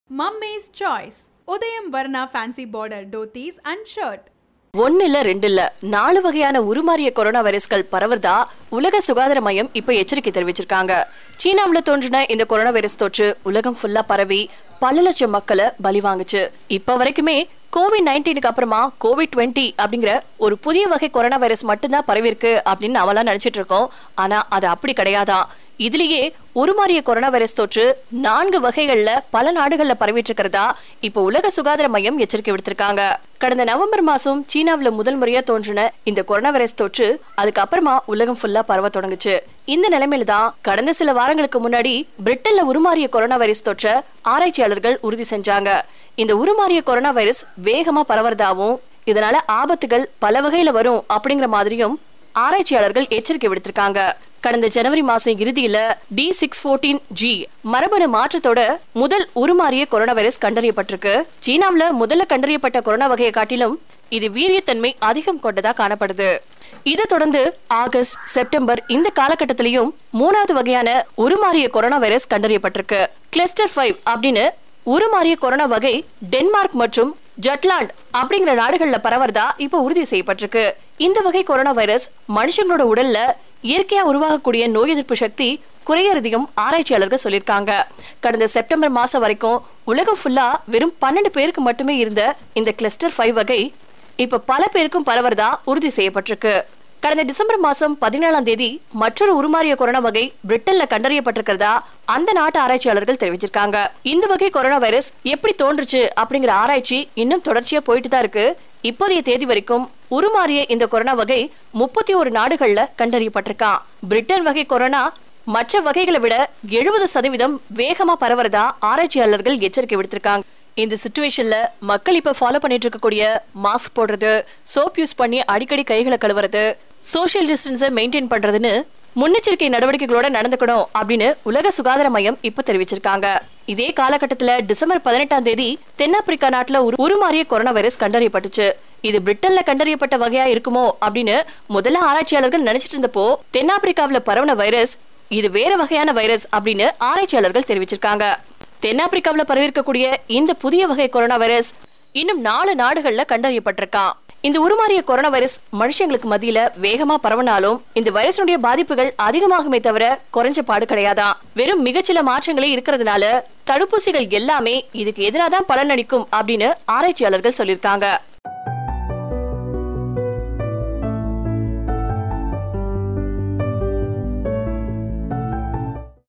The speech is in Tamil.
Mummy's Choice Udayam Varna Fancy Border Dhotis and Shirt ஒன்னு இல்ல ரெண்டு இல்ல நாலு வகையான உருமாறிய கொரோனா வைரஸ்கள் பரவுறதா உலக சுகாதார மையம் இப்ப எச்சரிக்கை தெரிவிச்சிருக்காங்க சீனாவுல தோன்றின இந்த கொரோனா வைரஸ் தொற்று உலகம் ஃபுல்லா பரவி பல லட்சம் மக்களை பலி வாங்குச்சு இப்ப வரைக்குமே கோவிட் நைன்டீனுக்கு அப்புறமா கோவிட் டுவெண்ட்டி அப்படிங்கிற ஒரு புதிய வகை கொரோனா வைரஸ் மட்டும்தான் பரவி இருக்கு அப்படின்னு நாமெல்லாம் நினைச்சிட்டு இருக்கோம் ஆனா அது அப்படி கிடையாதான் இதுலயே உருமாறிய கொரோனா வைரஸ் தொற்று நான்கு வகைகள்ல பல நாடுகள்ல பரவிட்டு இருக்கிறதா இப்ப உலக சுகாதார மையம் எச்சரிக்கை விடுத்திருக்காங்க கடந்த நவம்பர் மாசம் சீனாவுல முதல் முறையா தோன்றின இந்த கொரோனா வைரஸ் தொற்று அதுக்கப்புறமா உலகம் ஃபுல்லா பரவ தொடங்குச்சு இந்த நிலைமையில தான் கடந்த சில வாரங்களுக்கு முன்னாடி பிரிட்டன்ல உருமாறிய கொரோனா வைரஸ் தொற்றை ஆராய்ச்சியாளர்கள் உறுதி செஞ்சாங்க இந்த உருமாறிய கொரோனா வைரஸ் வேகமா பரவறதாவும் இதனால ஆபத்துகள் பல வகையில வரும் அப்படிங்கிற மாதிரியும் ஆராய்ச்சியாளர்கள் எச்சரிக்கை விடுத்திருக்காங்க கடந்த ஜனவரி மாசம் இறுதியில டி சிக்ஸ் ஃபோர்டீன் ஜி மரபணு மாற்றத்தோட முதல் உருமாறிய கொரோனா வைரஸ் கண்டறியப்பட்டிருக்கு சீனாவுல முதல்ல கண்டறியப்பட்ட கொரோனா வகையை காட்டிலும் இது வீரியத்தன்மை அதிகம் கொண்டதா காணப்படுது இதை தொடர்ந்து ஆகஸ்ட் செப்டம்பர் இந்த காலகட்டத்திலையும் மூணாவது வகையான உருமாறிய கொரோனா வைரஸ் கண்டறியப்பட்டிருக்கு கிளஸ்டர் ஃபைவ் அப்படின்னு உருமாறிய கொரோனா வகை டென்மார்க் மற்றும் ஜட்லாண்ட் அப்படிங்கிற நாடுகள்ல பரவறதா இப்ப உறுதி செய்யப்பட்டிருக்கு இந்த வகை கொரோனா வைரஸ் மனுஷங்களோட உடல்ல இயற்கையா உருவாகக்கூடிய நோய் எதிர்ப்பு சக்தி குறையறதையும் ஆராய்ச்சியாளர்கள் சொல்லியிருக்காங்க கடந்த செப்டம்பர் மாசம் வரைக்கும் உலகம் ஃபுல்லா வெறும் பன்னெண்டு பேருக்கு மட்டுமே இருந்த இந்த கிளஸ்டர் ஃபைவ் வகை இப்ப பல பேருக்கும் பரவறதா உறுதி செய்யப்பட்டிருக்கு கடந்த டிசம்பர் மாசம் பதினேழாம் தேதி மற்றொரு உருமாறிய கொரோனா வகை பிரிட்டன்ல கண்டறியப்பட்டிருக்கிறதா அந்த நாட்டு ஆராய்ச்சியாளர்கள் தெரிவிச்சிருக்காங்க இந்த வகை கொரோனா வைரஸ் எப்படி தோன்றுச்சு அப்படிங்கிற ஆராய்ச்சி இன்னும் தொடர்ச்சியா போயிட்டு தான் இருக்கு இப்போதைய தேதி வரைக்கும் உருமாறிய இந்த கொரோனா வகை முப்பத்தி ஒரு நாடுகள்ல கண்டறியப்பட்டிருக்கான் பிரிட்டன் வகை கொரோனா மற்ற வகைகளை விட எழுபது சதவீதம் வேகமா பரவறதா ஆராய்ச்சியாளர்கள் எச்சரிக்கை விடுத்திருக்காங்க இந்த சுச்சுவேஷன்ல மக்கள் இப்ப ஃபாலோ பண்ணிட்டு இருக்கக்கூடிய மாஸ்க் போடுறது சோப் யூஸ் பண்ணி அடிக்கடி கைகளை கழுவுறது சோஷியல் டிஸ்டன்ஸை மெயின்டைன் பண்றதுன்னு முன்னெச்சரிக்கை நடவடிக்கைகளோட நடந்துக்கணும் அப்படின்னு உலக சுகாதார மையம் இப்ப தெரிவிச்சிருக்காங்க இதே காலகட்டத்துல டிசம்பர் பதினெட்டாம் தேதி தென்னாப்பிரிக்கா நாட்டுல ஒரு உருமாறிய கொரோனா வைரஸ் கண்டறியப்பட்டுச்சு இது பிரிட்டன்ல கண்டறியப்பட்ட வகையா இருக்குமோ அப்படின்னு முதல்ல ஆராய்ச்சியாளர்கள் நினைச்சிட்டு இருந்தப்போ தென்னாப்பிரிக்காவுல பரவன வைரஸ் இது வேற வகையான வைரஸ் அப்படின்னு ஆராய்ச்சியாளர்கள் தெரிவிச்சிருக்காங்க தென்னாப்பிரிக்காவுல பரவிருக்கக்கூடிய இந்த புதிய வகை கொரோனா வைரஸ் இன்னும் நாலு நாடுகள்ல கண்டறியப்பட்டிருக்கான் இந்த உருமாறிய கொரோனா வைரஸ் மனுஷங்களுக்கு மத்தியில வேகமா பரவனாலும் இந்த வைரஸுடைய பாதிப்புகள் அதிகமாகுமே தவிர குறைஞ்ச பாடு கிடையாதான் வெறும் மிகச்சில மாற்றங்களே இருக்கிறதுனால தடுப்பூசிகள் எல்லாமே இதுக்கு எதிராக தான் பலனளிக்கும் அப்படின்னு ஆராய்ச்சியாளர்கள் சொல்லியிருக்காங்க